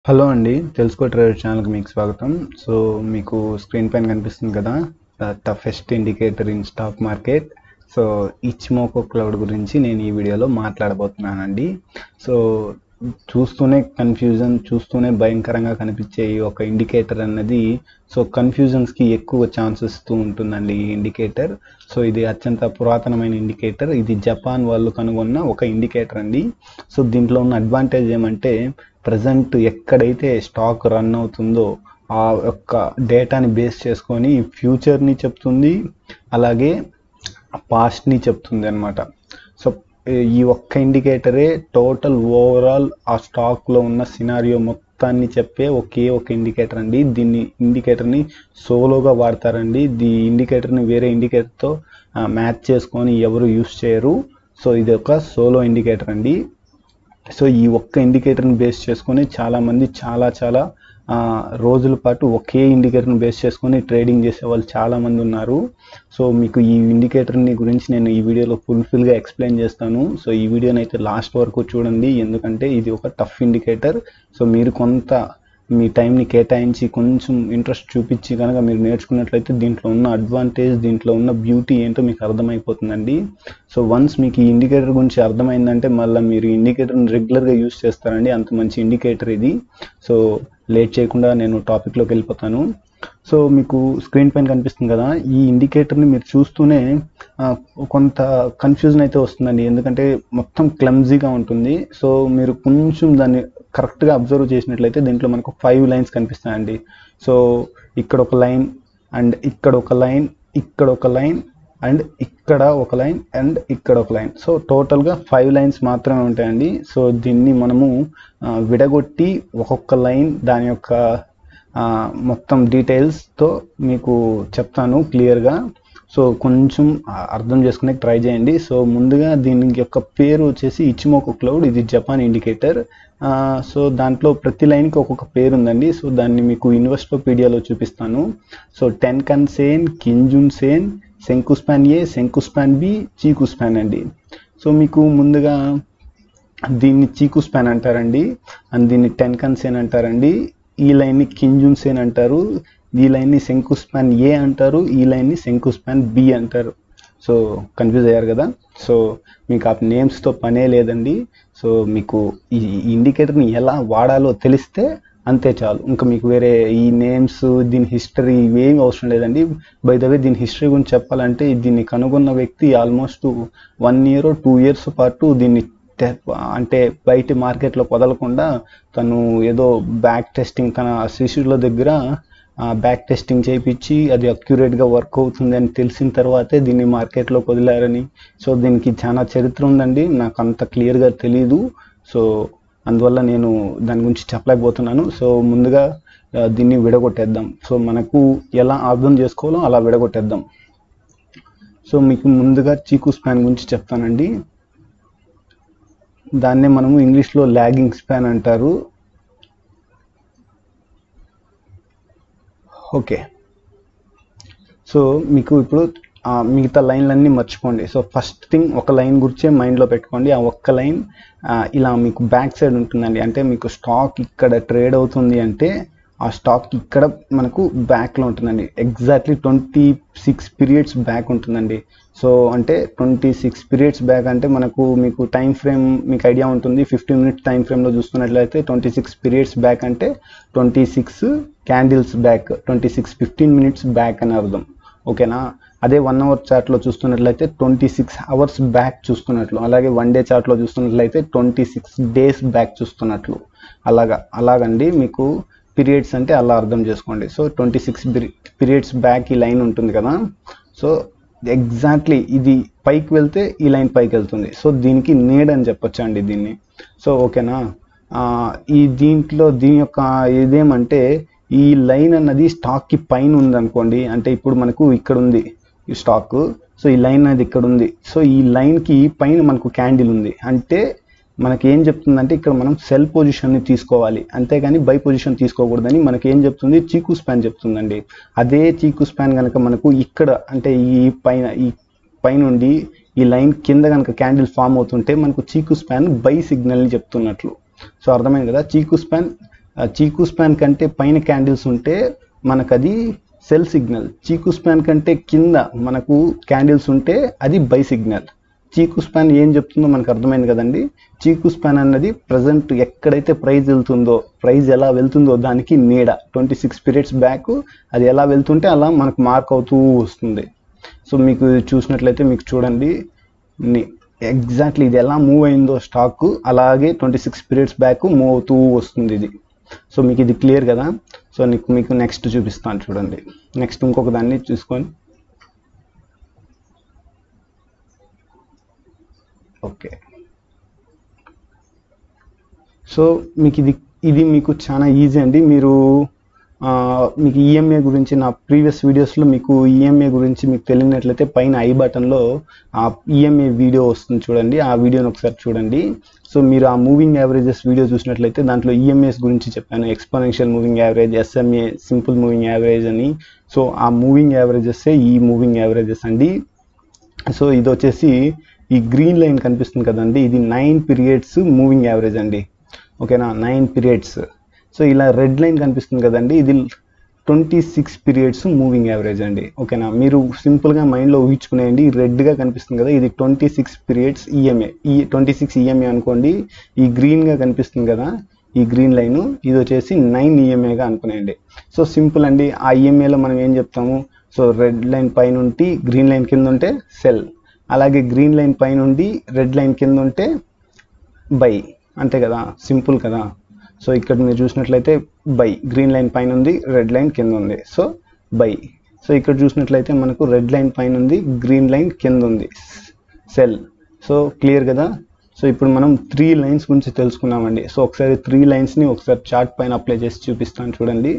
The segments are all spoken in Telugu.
హలో అండి తెలుసుకో ట్రేడర్ ఛానల్కి మీకు స్వాగతం సో మీకు స్క్రీన్ పైన కనిపిస్తుంది కదా toughest indicator in stock market so Ichimoku cloud గురించి నేను ఈ వీడియోలో మాట్లాడబోతున్నానండి సో చూస్తూనే కన్ఫ్యూజన్ చూస్తూనే భయంకరంగా కనిపించే ఈ ఒక ఇండికేటర్ అన్నది సో కన్ఫ్యూజన్స్కి ఎక్కువ ఛాన్స్ ఇస్తూ ఉంటుందండి ఈ ఇండికేటర్ సో ఇది అత్యంత పురాతనమైన ఇండికేటర్ ఇది జపాన్ వాళ్ళు కనుగొన్న ఒక ఇండికేటర్ అండి సో దీంట్లో ఉన్న అడ్వాంటేజ్ ఏమంటే ప్రజెంట్ ఎక్కడైతే స్టాక్ రన్ అవుతుందో ఆ యొక్క డేటాని బేస్ చేసుకొని ఫ్యూచర్ని చెప్తుంది అలాగే పాస్ట్ని చెప్తుంది అనమాట సో ఈ ఒక్క ఇండికేటరే టోటల్ ఓవరాల్ ఆ స్టాక్లో ఉన్న సినారియో మొత్తాన్ని చెప్పే ఒకే ఒక ఇండికేటర్ అండి దీన్ని ఇండికేటర్ని సోలోగా వాడతారండి ఈ ఇండికేటర్ని వేరే ఇండికేటర్తో మ్యాచ్ చేసుకొని ఎవరు యూస్ చేయరు సో ఇది ఒక సోలో ఇండికేటర్ అండి సో ఈ ఒక్క ఇండికేటర్ని బేస్ చేసుకొని చాలామంది చాలా చాలా రోజుల పాటు ఒకే ఇండికేటర్ని బేస్ చేసుకొని ట్రేడింగ్ చేసే వాళ్ళు చాలామంది ఉన్నారు సో మీకు ఈ ఇండికేటర్ని గురించి నేను ఈ వీడియోలో ఫుల్ఫిల్గా ఎక్స్ప్లెయిన్ చేస్తాను సో ఈ వీడియోని అయితే లాస్ట్ వరకు చూడండి ఎందుకంటే ఇది ఒక టఫ్ ఇండికేటర్ సో మీరు కొంత మీ టైంని కేటాయించి కొంచెం ఇంట్రెస్ట్ చూపించి కనుక మీరు నేర్చుకున్నట్లయితే దీంట్లో ఉన్న అడ్వాంటేజ్ దీంట్లో ఉన్న బ్యూటీ ఏంటో మీకు అర్థమైపోతుందండి సో వన్స్ మీకు ఈ ఇండికేటర్ గురించి అర్థమైందంటే మళ్ళీ మీరు ఇండికేటర్ని రెగ్యులర్గా యూస్ చేస్తారండి అంత మంచి ఇండికేటర్ ఇది సో లేట్ చేయకుండా నేను టాపిక్లోకి వెళ్ళిపోతాను సో మీకు స్క్రీన్ పైన కనిపిస్తుంది కదా ఈ ఇండికేటర్ని మీరు చూస్తూనే కొంత కన్ఫ్యూజన్ అయితే వస్తుందండి ఎందుకంటే మొత్తం క్లమ్జీగా ఉంటుంది సో మీరు కొంచెం దాన్ని కరెక్ట్గా అబ్జర్వ్ చేసినట్లయితే దీంట్లో మనకు ఫైవ్ లైన్స్ కనిపిస్తాయండి సో ఇక్కడ ఒక లైన్ అండ్ ఇక్కడ ఒక లైన్ ఇక్కడ ఒక లైన్ అండ్ ఇక్కడ ఒక లైన్ అండ్ ఇక్కడ ఒక లైన్ సో టోటల్గా ఫైవ్ లైన్స్ మాత్రమే ఉంటాయండి సో దీన్ని మనము విడగొట్టి ఒక్కొక్క లైన్ దాని యొక్క మొత్తం డీటెయిల్స్తో మీకు చెప్తాను క్లియర్గా సో కొంచెం అర్థం చేసుకునే ట్రై చేయండి సో ముందుగా దీని యొక్క పేరు వచ్చేసి ఇచ్చిమోకో క్లౌడ్ ఇది జపాన్ ఇండికేటర్ సో దాంట్లో ప్రతి లైన్కి ఒక్కొక్క పేరు ఉందండి సో దాన్ని మీకు ఇన్వెస్టోపీడియాలో చూపిస్తాను so tenkan sen kijun sen senkou span A senkou span B chikou span అండి సో మీకు ముందుగా దీన్ని చీకుస్పాన్ అంటారండి అండ్ దీన్ని టెన్ కన్ సేన్ అంటారండి ఈ లైన్ని కింజున్ సేన్ అంటారు ఈ లైన్ని శంకుస్పాన్ ఏ అంటారు ఈ లైన్ని శంకుస్పాన్ బి అంటారు సో కన్ఫ్యూజ్ అయ్యారు కదా సో మీకు ఆ నేమ్స్తో పనే లేదండి సో మీకు ఈ ఇండికేటర్ని ఎలా వాడాలో తెలిస్తే అంతే చాలు ఇంకా మీకు వేరే ఈ నేమ్స్ దీని హిస్టరీ ఇవేమి అవసరం లేదండి బై ద వే దీని హిస్టరీ గురించి చెప్పాలంటే దీన్ని కనుగొన్న వ్యక్తి almost one year two years పాటు దీన్ని అంటే బయట మార్కెట్లో వదలకుండా తను ఏదో బ్యాక్ టెస్టింగ్ తన శిష్యుల దగ్గర బ్యాక్ టెస్టింగ్ చేయించి అది అక్యురేట్గా వర్క్ అవుతుంది అని తెలిసిన తర్వాతే దీన్ని మార్కెట్లో వదిలారని సో దీనికి చాలా చరిత్ర ఉందండి నాకు అంత క్లియర్గా తెలియదు సో అందువల్ల నేను దాని గురించి చెప్పలేకపోతున్నాను సో ముందుగా దీన్ని విడగొట్టేద్దాం సో మనకు ఎలా అర్థం చేసుకోవాలో అలా విడగొట్టేద్దాం సో మీకు ముందుగా చీకు స్పాన్ గురించి చెప్తానండి దాన్నే మనము ఇంగ్లీష్లో ల్యాగింగ్ స్పాన్ అంటారు ఓకే సో మీకు ఇప్పుడు మిగతా లైన్లన్నీ మర్చిపోండి సో ఫస్ట్ థింగ్ ఒక లైన్ గురించే మైండ్లో పెట్టుకోండి ఆ ఒక్క లైన్ ఇలా మీకు బ్యాక్ సైడ్ ఉంటుందండి అంటే మీకు స్టాక్ ఇక్కడ ట్రేడ్ అవుతుంది అంటే ఆ స్టాక్ ఇక్కడ మనకు బ్యాక్లో ఉంటుందండి exactly twenty six periods back ఉంటుందండి సో అంటే ట్వంటీ సిక్స్ పీరియడ్స్ బ్యాక్ అంటే మనకు మీకు టైం ఫ్రేమ్ మీకు ఐడియా ఉంటుంది ఫిఫ్టీన్ మినిట్స్ టైం ఫ్రేమ్లో చూసుకున్నట్లయితే ట్వంటీ సిక్స్ పీరియడ్స్ బ్యాక్ అంటే twenty six candles back twenty six fifteen minutes back అని అర్థం ఓకేనా అదే వన్ అవర్ చార్ట్లో చూస్తున్నట్లయితే ట్వంటీ సిక్స్ అవర్స్ బ్యాక్ చూస్తున్నట్లు అలాగే వన్ డే చార్ట్లో చూస్తున్నట్లయితే ట్వంటీ సిక్స్ డేస్ బ్యాక్ చూస్తున్నట్లు అలాగా అలాగండి మీకు పీరియడ్స్ అంటే అలా అర్థం చేసుకోండి so twenty six periods back ఈ లైన్ ఉంటుంది కదా సో ఎగ్జాక్ట్లీ ఇది పైకి వెళ్తే ఈ లైన్ పైకి వెళ్తుంది సో దీనికి నీడ్ అని చెప్పొచ్చు అండి దీన్ని సో ఓకేనా ఈ దీంట్లో దీని యొక్క ఇదేమంటే ఈ లైన్ అన్నది స్టాక్కి పైన ఉంది అనుకోండి అంటే ఇప్పుడు మనకు ఇక్కడ ఉంది ఈ స్టాక్ సో ఈ లైన్ అనేది ఇక్కడ ఉంది సో ఈ లైన్కి పైన మనకు క్యాండిల్ ఉంది అంటే మనకి ఏం చెప్తుందంటే ఇక్కడ మనం సెల్ పొజిషన్ని తీసుకోవాలి అంతేగాని బై పొజిషన్ తీసుకోకూడదని మనకి ఏం చెప్తుంది చీకు స్పాన్ చెప్తుందండి అదే చీకు స్పాన్ కనుక మనకు ఇక్కడ అంటే ఈ పైన ఈ పైనుండి ఈ లైన్ కింద కనుక క్యాండిల్ ఫామ్ అవుతుంటే మనకు చీకు స్పాన్ బై సిగ్నల్ని చెప్తున్నట్లు సో అర్థమైంది కదా చీకు స్పాన్ చీకు స్పాన్ కంటే పైన క్యాండిల్స్ ఉంటే మనకు అది సెల్ సిగ్నల్ చీకు స్పాన్ కంటే కింద మనకు క్యాండిల్స్ ఉంటే అది బై సిగ్నల్ చీకు స్పాన్ ఏం చెప్తుందో మనకు అర్థమైంది కదండి చీకు స్పాన్ అన్నది ప్రజెంట్ ఎక్కడైతే ప్రైజ్ వెళ్తుందో ప్రైజ్ ఎలా వెళ్తుందో దానికి నీడ ట్వంటీ సిక్స్ పీరియడ్స్ బ్యాక్ అది ఎలా వెళ్తుంటే అలా మనకు మార్క్ అవుతూ వస్తుంది సో మీకు చూసినట్లయితే మీకు చూడండి ఎగ్జాక్ట్లీ ఇది ఎలా మూవ్ అయిందో స్టాక్ అలాగే twenty six periods back move అవుతూ వస్తుంది ఇది సో మీకు ఇది క్లియర్ కదా సో నీకు మీకు నెక్స్ట్ చూపిస్తాను చూడండి నెక్స్ట్ ఇంకొక దాన్ని చూసుకొని ఓకే సో మీకు ఇది ఇది మీకు చాలా ఈజీ అండి మీరు ఆ, మీకు ఈఎంఏ గురించి నా ప్రీవియస్ వీడియోస్లో మీకు ఈఎంఏ గురించి మీకు తెలియనట్లయితే పైన ఐ బటన్లో ఆ ఈఎంఏ వీడియో వస్తుంది చూడండి ఆ వీడియోని ఒకసారి చూడండి సో మీరు ఆ మూవింగ్ యావరేజెస్ వీడియో చూసినట్లయితే దాంట్లో ఈఎంఏస్ గురించి చెప్పాను exponential moving average SMA simple moving average అని సో ఆ మూవింగ్ యావరేజెస్సే ఈ మూవింగ్ యావరేజెస్ అండి సో ఇది వచ్చేసి ఈ గ్రీన్ లైన్ కనిపిస్తుంది కదండి ఇది నైన్ పీరియడ్స్ మూవింగ్ యావరేజ్ అండి ఓకేనా నైన్ పీరియడ్స్ సో ఇలా రెడ్ లైన్ కనిపిస్తుంది కదండి ఇది twenty six periods moving average అండి ఓకేనా మీరు సింపుల్గా మైండ్లో ఊహించుకునేయండి రెడ్గా కనిపిస్తుంది కదా ఇది ట్వంటీ సిక్స్ పీరియడ్స్ ఈఎంఏ ఈ ట్వంటీ సిక్స్ ఈఎంఏ అనుకోండి ఈ గ్రీన్గా కనిపిస్తుంది కదా ఈ గ్రీన్ లైన్ ఇది వచ్చేసి నైన్ ఈఎంఏగా అనుకునేయండి సో సింపుల్ అండి ఆ ఈఎంఏలో మనం ఏం చెప్తాము సో రెడ్ లైన్ పైనుండి గ్రీన్ లైన్ కింద ఉంటే సెల్ అలాగే గ్రీన్ లైన్ పైనుండి రెడ్ లైన్ కింద ఉంటే బై అంతే కదా సింపుల్ కదా సో ఇక్కడ మీరు చూసినట్లయితే బై గ్రీన్ లైన్ పైన ఉంది రెడ్ లైన్ కింద ఉంది సో బై సో ఇక్కడ చూసినట్లయితే మనకు రెడ్ లైన్ పైన ఉంది గ్రీన్ లైన్ కింద ఉంది సెల్ సో క్లియర్ కదా సో ఇప్పుడు మనం త్రీ లైన్స్ గురించి తెలుసుకున్నామండి సో ఒకసారి త్రీ లైన్స్ని ఒకసారి చార్ట్ పైన అప్లై చేసి చూపిస్తాను చూడండి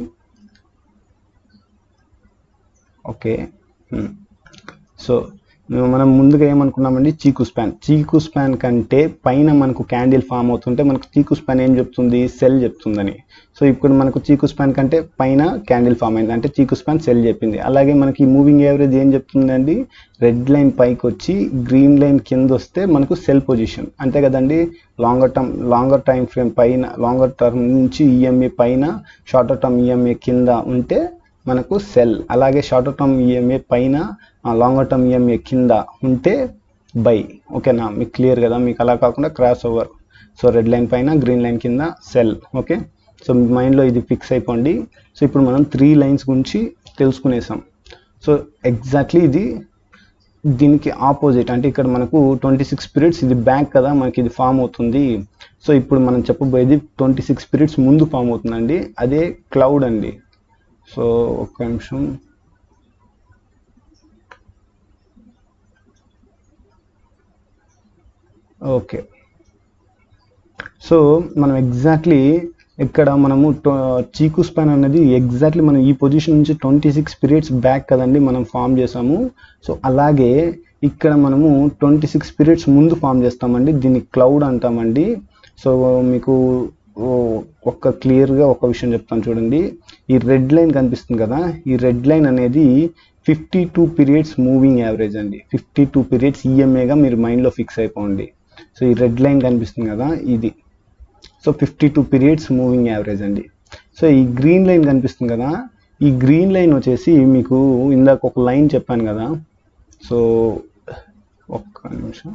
ఓకే సో మనం ముందుగా ఏమనుకున్నామండి చీకు స్పాన్ చీకు స్పాన్ కంటే పైన మనకు క్యాండిల్ ఫామ్ అవుతుంటే మనకు చీకు స్పాన్ ఏం చెప్తుంది సెల్ చెప్తుందని సో ఇప్పుడు మనకు చీకు స్పాన్ కంటే పైన క్యాండిల్ ఫామ్ అయింది అంటే చీకు స్పాన్ సెల్ చెప్పింది అలాగే మనకి మూవింగ్ యావరేజ్ ఏం చెప్తుందండి రెడ్ లైన్ పైకి వచ్చి గ్రీన్ లైన్ కింద వస్తే మనకు సెల్ పొజిషన్ అంతే కదండి longer term longer time frame పైన లాంగర్ టర్మ్ నుంచి ఈఎంఏ పైన షార్టర్ టర్మ్ ఈఎంఏ కింద ఉంటే మనకు సెల్ అలాగే షార్టర్ టర్మ్ ఈఎంఏ పైన లాంగర్ టర్మ్ ఈఎంఏ కింద ఉంటే బై ఓకేనా మీకు క్లియర్ కదా మీకు అలా కాకుండా cross over so red line పైన గ్రీన్ లైన్ కింద సెల్ ఓకే సో మీ మైండ్లో ఇది ఫిక్స్ అయిపోండి సో ఇప్పుడు మనం త్రీ లైన్స్ గురించి తెలుసుకునేసాం సో ఎగ్జాక్ట్లీ ఇది దీనికి ఆపోజిట్ అంటే ఇక్కడ మనకు ట్వంటీ సిక్స్ పీరియడ్స్ ఇది బ్యాక్ కదా మనకి ఇది ఫామ్ అవుతుంది సో ఇప్పుడు మనం చెప్పబోయేది ట్వంటీ సిక్స్ పీరియడ్స్ ముందు ఫామ్ అవుతుందండి అదే క్లౌడ్ అండి సో ఒక్క నిమిషం ఓకే సో మనం ఎగ్జాక్ట్లీ ఇక్కడ మనము చీకు స్పాన్ అనేది ఎగ్జాక్ట్లీ మనం ఈ పొజిషన్ నుంచి ట్వంటీ సిక్స్ పీరియడ్స్ బ్యాక్ కదండి మనం ఫామ్ చేసాము సో అలాగే ఇక్కడ మనము ట్వంటీ సిక్స్ పీరియడ్స్ ముందు ఫామ్ చేస్తామండి దీన్ని క్లౌడ్ అంటామండి సో మీకు ఓ, ఒక్క క్లియర్గా ఒక విషయం చెప్తాను చూడండి ఈ రెడ్ లైన్ కనిపిస్తుంది కదా ఈ రెడ్ లైన్ అనేది fifty two periods moving average అండి ఫిఫ్టీ టూ పీరియడ్స్ ఈఎంఏగా మీరు మైండ్లో ఫిక్స్ అయిపోండి సో ఈ రెడ్ లైన్ కనిపిస్తుంది కదా ఇది so fifty two periods moving average అండి సో ఈ గ్రీన్ లైన్ కనిపిస్తుంది కదా ఈ గ్రీన్ లైన్ వచ్చేసి మీకు ఇందాక ఒక లైన్ చెప్పాను కదా సో ఒక్క నిమిషం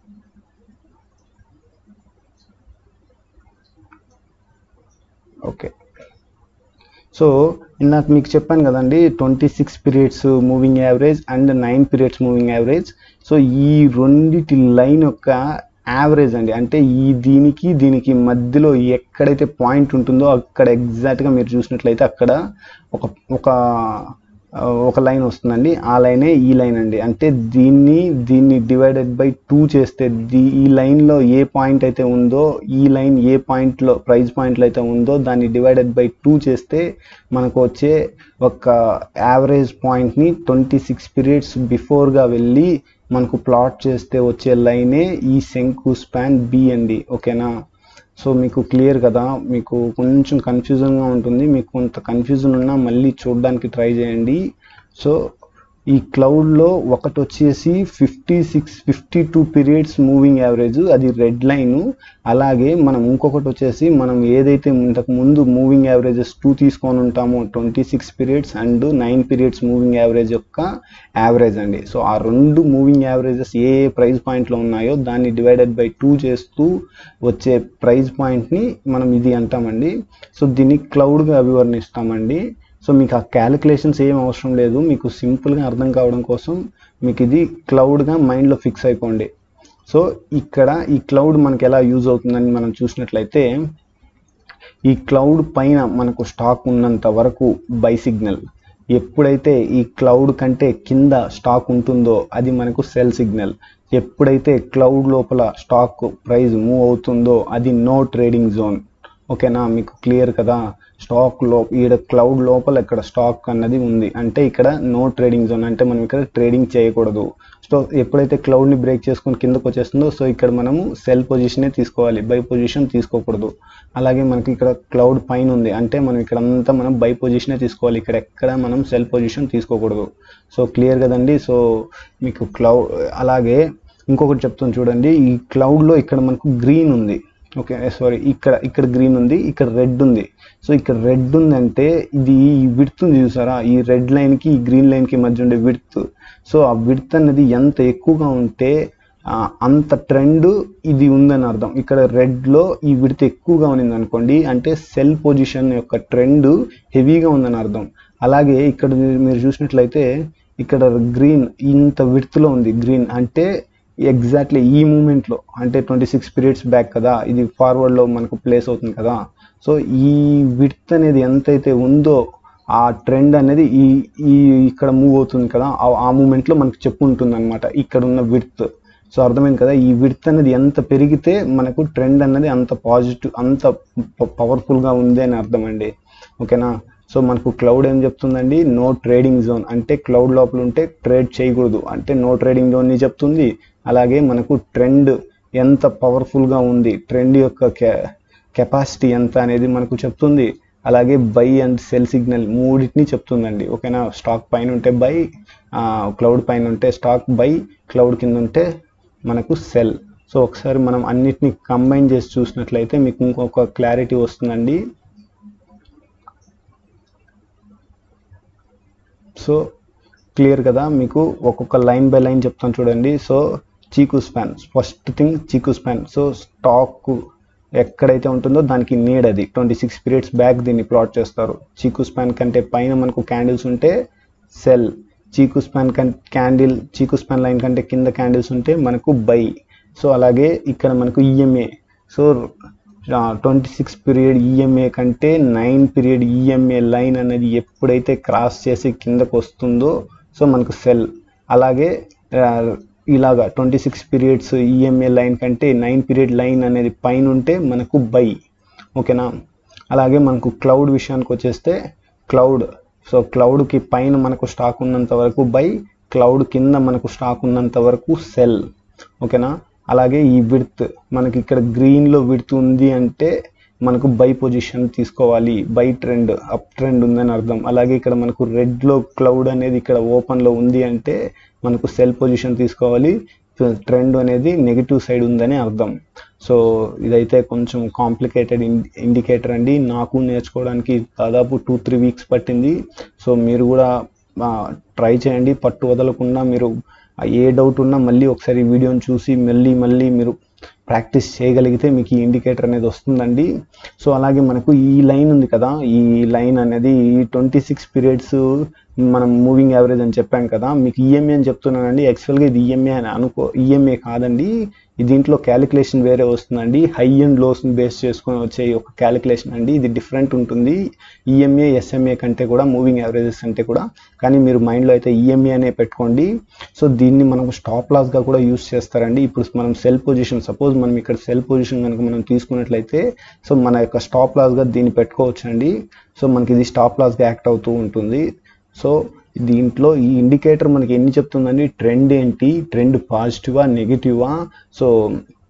ఓకే సో ఇందాక మీకు చెప్పాను కదండి twenty six periods moving average and nine periods moving average so ఈ రెండిటి లైన్ యొక్క యావరేజ్ అండి అంటే ఈ దీనికి దీనికి మధ్యలో ఎక్కడైతే పాయింట్ ఉంటుందో అక్కడ ఎగ్జాక్ట్గా మీరు చూసినట్లయితే అక్కడ ఒక ఒక ఆ, ఒక లైన్ వస్తుందండి ఆ లైనే ఈ లైన్ అండి అంటే దీన్ని దీన్ని డివైడెడ్ బై టూ చేస్తే దీ ఈ లైన్లో ఏ పాయింట్ అయితే ఉందో ఈ లైన్ ఏ పాయింట్లో ప్రైస్ పాయింట్లో అయితే ఉందో దాన్ని డివైడెడ్ బై టూ చేస్తే మనకు వచ్చే ఒక యావరేజ్ పాయింట్ని ట్వంటీ సిక్స్ పీరియడ్స్ బిఫోర్గా వెళ్ళి మనకు ప్లాట్ చేస్తే వచ్చే లైనే ఈ శంకు స్పాన్ బి అండి ఓకేనా సో మీకు క్లియర్ కదా మీకు కొంచెం కన్ఫ్యూజన్గా ఉంటుంది మీకు కొంత కన్ఫ్యూజన్ ఉన్నా మళ్ళీ చూడడానికి ట్రై చేయండి సో ఈ క్లౌడ్లో ఒకటి వచ్చేసి fifty six fifty two periods moving average అది రెడ్ లైన్ అలాగే మనం ఇంకొకటి వచ్చేసి మనం ఏదైతే ఇంతకు ముందు మూవింగ్ యావరేజెస్ టూ తీసుకొని ఉంటామో twenty six periods and nine periods moving average యొక్క యావరేజ్ అండి సో ఆ రెండు మూవింగ్ యావరేజెస్ ఏ ఏ ప్రైస్ పాయింట్లో ఉన్నాయో దాన్ని డివైడెడ్ బై టూ చేస్తూ వచ్చే ప్రైస్ పాయింట్ని మనం ఇది అంటామండి సో దీన్ని క్లౌడ్గా అభివర్ణిస్తామండి సో మీకు ఆ క్యాలిక్యులేషన్స్ ఏం అవసరం లేదు మీకు సింపుల్గా అర్థం కావడం కోసం మీకు ఇది క్లౌడ్గా మైండ్లో ఫిక్స్ అయిపోండి సో ఇక్కడ ఈ క్లౌడ్ మనకి ఎలా యూజ్ అవుతుందని మనం చూసినట్లయితే ఈ క్లౌడ్ పైన మనకు స్టాక్ ఉన్నంత వరకు బై సిగ్నల్ ఎప్పుడైతే ఈ క్లౌడ్ కంటే కింద స్టాక్ ఉంటుందో అది మనకు సెల్ సిగ్నల్ ఎప్పుడైతే క్లౌడ్ లోపల స్టాక్ ప్రైస్ మూవ్ అవుతుందో అది నో ట్రేడింగ్ జోన్ ఓకేనా మీకు క్లియర్ కదా స్టాక్ లో ఈడ క్లౌడ్ లోపల ఇక్కడ స్టాక్ అన్నది ఉంది అంటే ఇక్కడ నో ట్రేడింగ్ జోన్ అంటే మనం ఇక్కడ ట్రేడింగ్ చేయకూడదు సో ఎప్పుడైతే క్లౌడ్ని బ్రేక్ చేసుకొని కిందకు వచ్చేస్తుందో సో ఇక్కడ మనము సెల్ పొజిషనే తీసుకోవాలి బై పొజిషన్ తీసుకోకూడదు అలాగే మనకి ఇక్కడ క్లౌడ్ పైన ఉంది అంటే మనం ఇక్కడ అంతా మనం బై పొజిషనే తీసుకోవాలి ఇక్కడ ఎక్కడ మనం సెల్ పొజిషన్ తీసుకోకూడదు సో క్లియర్ కదండి సో మీకు క్లౌడ్ అలాగే ఇంకొకటి చెప్తాను చూడండి ఈ క్లౌడ్లో ఇక్కడ మనకు గ్రీన్ ఉంది ఓకే సారీ ఇక్కడ ఇక్కడ గ్రీన్ ఉంది ఇక్కడ రెడ్ ఉంది సో ఇక్కడ రెడ్ ఉందంటే ఇది ఈ విడ్త్ ఉంది చూసారా ఈ రెడ్ లైన్కి ఈ గ్రీన్ లైన్కి మధ్య ఉండే విడ్త్ సో ఆ విడ్త్ అనేది ఎంత ఎక్కువగా ఉంటే ఆ, అంత ట్రెండ్ ఇది ఉందని అర్థం ఇక్కడ రెడ్లో ఈ విడత ఎక్కువగా ఉన్నింది అనుకోండి అంటే సెల్ పొజిషన్ యొక్క ట్రెండ్ హెవీగా ఉందని అర్థం అలాగే ఇక్కడ మీరు- మీరు చూసినట్లయితే ఇక్కడ గ్రీన్ ఇంత విడ్త్లో ఉంది గ్రీన్ అంటే ఎగ్జాక్ట్లీ ఈ మూమెంట్లో అంటే ట్వంటీ సిక్స్ పీరియడ్స్ బ్యాక్ కదా ఇది ఫార్వర్డ్లో మనకు ప్లేస్ అవుతుంది కదా సో ఈ విడ్త్ అనేది ఎంతైతే ఉందో ఆ ట్రెండ్ అనేది ఈ ఈ ఇక్కడ మూవ్ అవుతుంది కదా ఆ- ఆ మూమెంట్లో మనకు చెప్పు ఉంటుంది అనమాట ఇక్కడ ఉన్న విడ్త్ సో అర్థమైంది కదా ఈ విడ్త్ అనేది ఎంత పెరిగితే మనకు ట్రెండ్ అనేది అంత పాజిటివ్ అంత పవర్ఫుల్గా ఉంది అని అర్థం అండి ఓకేనా సో మనకు క్లౌడ్ ఏం చెప్తుందండి నో ట్రేడింగ్ జోన్ అంటే క్లౌడ్ లోపల ఉంటే ట్రేడ్ చేయకూడదు అంటే నో ట్రేడింగ్ జోన్ ని చెప్తుంది అలాగే మనకు ట్రెండ్ ఎంత పవర్ఫుల్గా ఉంది ట్రెండ్ యొక్క కెపాసిటీ ఎంత అనేది మనకు చెప్తుంది అలాగే బై అండ్ సెల్ సిగ్నల్ మూడింటిని చెప్తుందండి ఓకేనా స్టాక్ పైన ఉంటే బై క్లౌడ్ పైన ఉంటే స్టాక్ బై క్లౌడ్ కింద ఉంటే మనకు సెల్ సో ఒకసారి మనం అన్నిటిని కంబైన్ చేసి చూసినట్లయితే మీకు ఇంకొక క్లారిటీ వస్తుందండి సో క్లియర్ కదా మీకు ఒక్కొక్క లైన్ బై లైన్ చెప్తాను చూడండి so chikou span first thing chikou span so stock ఎక్కడైతే ఉంటుందో దానికి నీడ్ అది ట్వంటీ సిక్స్ పీరియడ్స్ బ్యాక్ దీన్ని ప్లాట్ చేస్తారు చీకు స్పాన్ కంటే పైన మనకు క్యాండిల్స్ ఉంటే సెల్ చీకు స్పాన్ కం క్యాండిల్ చీకు స్పాన్ లైన్ కంటే కింద క్యాండిల్స్ ఉంటే మనకు బై సో అలాగే ఇక్కడ మనకు EMA so twenty six period EMA కంటే నైన్ పీరియడ్ ఈఎంఏ లైన్ అనేది ఎప్పుడైతే క్రాస్ చేసి కిందకు వస్తుందో సో మనకు సెల్ అలాగే ఆ, ఇలాగా twenty six periods EMA line కంటే నైన్ పీరియడ్ లైన్ అనేది పైన ఉంటే మనకు బై ఓకేనా అలాగే మనకు క్లౌడ్ విషయానికి వచ్చేస్తే క్లౌడ్ సో క్లౌడ్కి పైన మనకు స్టాక్ ఉన్నంత వరకు బై క్లౌడ్ కింద మనకు స్టాక్ ఉన్నంత వరకు సెల్ ఓకేనా అలాగే ఈ విడ్త్ మనకి ఇక్కడ గ్రీన్లో విడ్త్ ఉంది అంటే మనకు బై పొజిషన్ తీసుకోవాలి బై ట్రెండ్ అప్ ట్రెండ్ ఉందని అర్థం అలాగే ఇక్కడ మనకు రెడ్లో క్లౌడ్ అనేది ఇక్కడ ఓపెన్లో ఉంది అంటే మనకు సెల్ పొజిషన్ తీసుకోవాలి ట్రెండ్ అనేది నెగిటివ్ సైడ్ ఉందని అర్థం సో ఇదైతే కొంచెం కాంప్లికేటెడ్ ఇండికేటర్ అండి నాకు నేర్చుకోవడానికి దాదాపు టూ త్రీ వీక్స్ పట్టింది సో మీరు కూడా ట్రై చేయండి పట్టు వదలకుండా మీరు ఆ ఏ డౌట్ ఉన్నా మళ్ళీ ఒకసారి ఈ వీడియోని చూసి మళ్ళీ మళ్ళీ మీరు ప్రాక్టీస్ చేయగలిగితే మీకు ఈ ఇండికేటర్ అనేది వస్తుందండి సో అలాగే మనకు ఈ లైన్ ఉంది కదా ఈ లైన్ అనేది ఈ ట్వంటీ సిక్స్ పీరియడ్స్ మనం మూవింగ్ యావరేజ్ అని చెప్పాం కదా మీకు ఈఎంఏ అని చెప్తున్నానండి యాక్చువల్గా ఇది ఈఎంఏ అని అనుకో ఈఎంఏ కాదండి ఈ దీంట్లో క్యాలిక్యులేషన్ వేరే వస్తుందండి హై అండ్ లోస్ని బేస్ చేసుకొని వచ్చే ఒక క్యాలిక్యులేషన్ అండి ఇది డిఫరెంట్ ఉంటుంది ఈఎంఏ ఎస్ఎంఏ కంటే కూడా మూవింగ్ యావరేజెస్ కంటే కూడా కానీ మీరు మైండ్లో అయితే ఈఎంఏ అనే పెట్టుకోండి సో దీన్ని మనం స్టాప్ లాస్గా కూడా యూస్ చేస్తారండి ఇప్పుడు మనం సెల్ పొజిషన్ సపోజ్ మనం ఇక్కడ సెల్ పొజిషన్ కనుక మనం తీసుకున్నట్లయితే సో మన యొక్క స్టాప్ లాస్గా దీన్ని పెట్టుకోవచ్చు అండి సో మనకి ఇది స్టాప్ లాస్గా యాక్ట్ అవుతూ ఉంటుంది సో దీంట్లో ఈ ఇండికేటర్ మనకి ఎన్ని చెప్తుందండి ట్రెండ్ ఏంటి ట్రెండ్ పాజిటివా నెగిటివా సో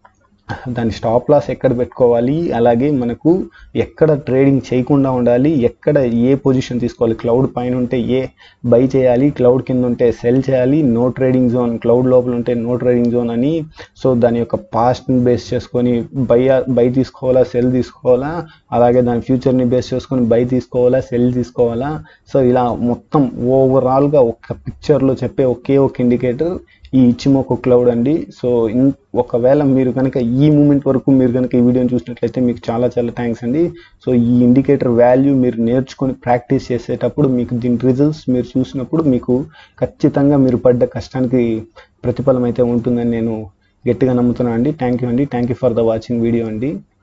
దాని స్టాప్ లాస్ ఎక్కడ పెట్టుకోవాలి అలాగే మనకు ఎక్కడ ట్రేడింగ్ చేయకుండా ఉండాలి ఎక్కడ ఏ పొజిషన్ తీసుకోవాలి క్లౌడ్ పైన ఉంటే ఏ బై చేయాలి క్లౌడ్ కింద ఉంటే సెల్ చేయాలి నో ట్రేడింగ్ జోన్ క్లౌడ్ లోపల ఉంటే నో ట్రేడింగ్ జోన్ అని సో దాని యొక్క పాస్ట్ని బేస్ చేసుకొని బై బై తీసుకోవాలా సెల్ తీసుకోవాలా అలాగే దాని ఫ్యూచర్ని బేస్ చేసుకొని బై తీసుకోవాలా సెల్ తీసుకోవాలా సో ఇలా మొత్తం ఓవరాల్గా ఒక పిక్చర్లో చెప్పే ఒకే ఒక ఇండికేటర్ ఈ ఇచ్చిమోకో క్లౌడ్ అండి సో ఇన్ ఒకవేళ మీరు కనుక ఈ మూమెంట్ వరకు మీరు కనుక ఈ వీడియోని చూసినట్లయితే మీకు చాలా చాలా థ్యాంక్స్ అండి సో ఈ ఇండికేటర్ వాల్యూ మీరు నేర్చుకొని ప్రాక్టీస్ చేసేటప్పుడు మీకు దీని రిజల్ట్స్ మీరు చూసినప్పుడు మీకు ఖచ్చితంగా మీరు పడ్డ కష్టానికి ప్రతిఫలం అయితే ఉంటుందని నేను గట్టిగా నమ్ముతున్నాను అండి థ్యాంక్ యూ అండి thank you for the watching video అండి